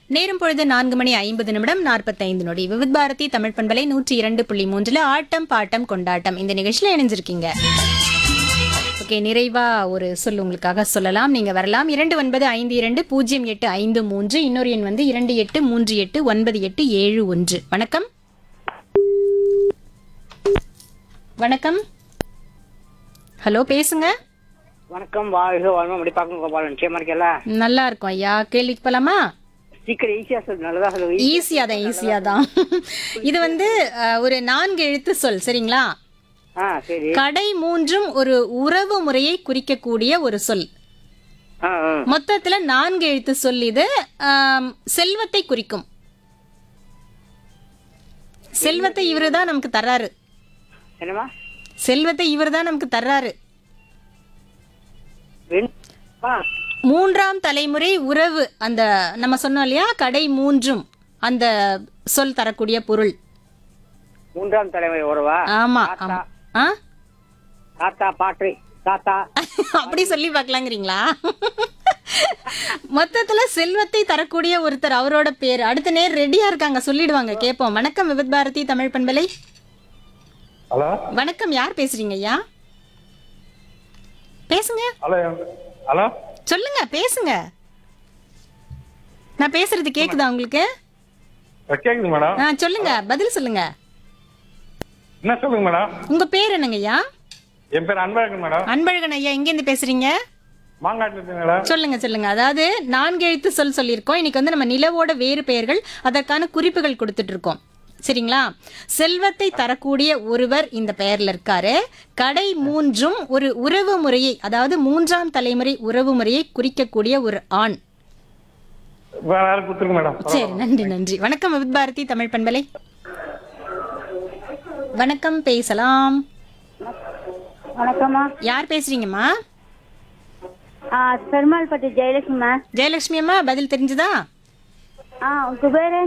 நேரம் பொழுது நான்கு மணி ஐம்பது நிமிடம் நாற்பத்தைந்து நொடி விவித் பாரதி தமிழ் பண்பலை நூற்றி இரண்டு புள்ளி மூன்றுல ஆட்டம் பாட்டம் கொண்டாட்டம் இந்த நிகழ்ச்சியில இணைஞ்சிருக்கீங்க ஓகே நிறைவா ஒரு சொல் உங்களுக்காக சொல்லலாம் நீங்க வரலாம் இரண்டு ஒன்பது ஐந்து இரண்டு பூஜ்ஜியம் எட்டு ஐந்து மூன்று இன்னொரு எண் வந்து இரண்டு எட்டு மூன்று எட்டு ஒன்பது எட்டு ஏழு ஒன்று வணக்கம் வணக்கம் ஹலோ பேசுங்க வணக்கம் வாழ்க வாழ்மா முடிப்பாக்கம் கோபாலன் நிச்சயமா இருக்கல நல்லா இருக்கும் ஐயா கேள்விக்கு போலாமா சீக்கிரம் ஈஸியா சொல்லு நல்லதா சொல்லு ஈஸியா தான் ஈஸியா தான் இது வந்து அஹ், ஒரு நான்கு எழுத்து சொல் சரிங்களா ஆ சரி கடை மூன்றும் ஒரு உறவு முறையை குறிக்கக்கூடிய ஒரு சொல் ஆ ஆ. மொத்தத்துல நான்கு எழுத்து சொல் இது ஆம், செல்வத்தை குறிக்கும் செல்வத்தை இவரு தான் நமக்கு தர்றாரு என்னமா செல்வத்தை இவர் தான் நமக்கு தர்றாரு வெண்- ஆ, மூன்றாம் தலைமுறை உறவு அந்த நம்ம சொன்னோம் இல்லையா கடை மூன்றும் அந்த சொல் தரக்கூடிய பொருள் மூன்றாம் தலைமுறை உறவா ஆமா ஆமா ஆ தாத்தா பாட்டு தாத்தா அப்படி சொல்லி பார்க்கலாங்கிறீங்களா மொத்தத்துல செல்வத்தை தரக்கூடிய ஒருத்தர் அவரோட பேர் அடுத்த நேர் ரெடியா இருக்காங்க சொல்லிடுவாங்க கேட்போம் வணக்கம் விபத் பாரதி தமிழ் பண்பலை ஹலோ வணக்கம் யார் பேசுறீங்க ஐயா பேசுங்க ஹலோ ஹலோ சொல்லுங்க பேசுங்க நான் பேசுறது கேக்குதா உங்களுக்கு கேக்குது மேடம் ஆ சொல்லுங்க பதில் சொல்லுங்க என்ன சொல்லுங்க மேடம் உங்க பேர் என்னங்க ஐயா என் பேர் அன்பழகன் மேடம் அன்பழகன் ஐயா எங்க இருந்து பேசுறீங்க மாங்காட்டு மேடம் சொல்லுங்க சொல்லுங்க அதாவது நான்கு எழுத்து சொல் சொல்லியிருக்கோம் இன்னைக்கு வந்து நம்ம நிலவோட வேறு பெயர்கள் அதற்கான குறிப்புகள் கொடுத்துட்டு இருக்கோம் சரிங்களா செல்வத்தை தரக்கூடிய ஒருவர் இந்த பெயர்ல இருக்காரு கடை மூன்றும் ஒரு உறவு முறையை அதாவது மூன்றாம் தலைமுறை உறவு முறையை குறிக்கக்கூடிய ஒரு ஆண் வேற யாரும் கொடுத்துருங்க மேடம் சரி நன்றி நன்றி வணக்கம் வித் பாரதி தமிழ் பண்பலை வணக்கம் பேசலாம் வணக்கம்மா யார் பேசுறீங்கம்மா ஆ பெருமாள்பட்டி ஜெயலட்சுமிமா ஜெயலட்சுமி அம்மா பதில் தெரிஞ்சுதா ஆ உங்க பேரு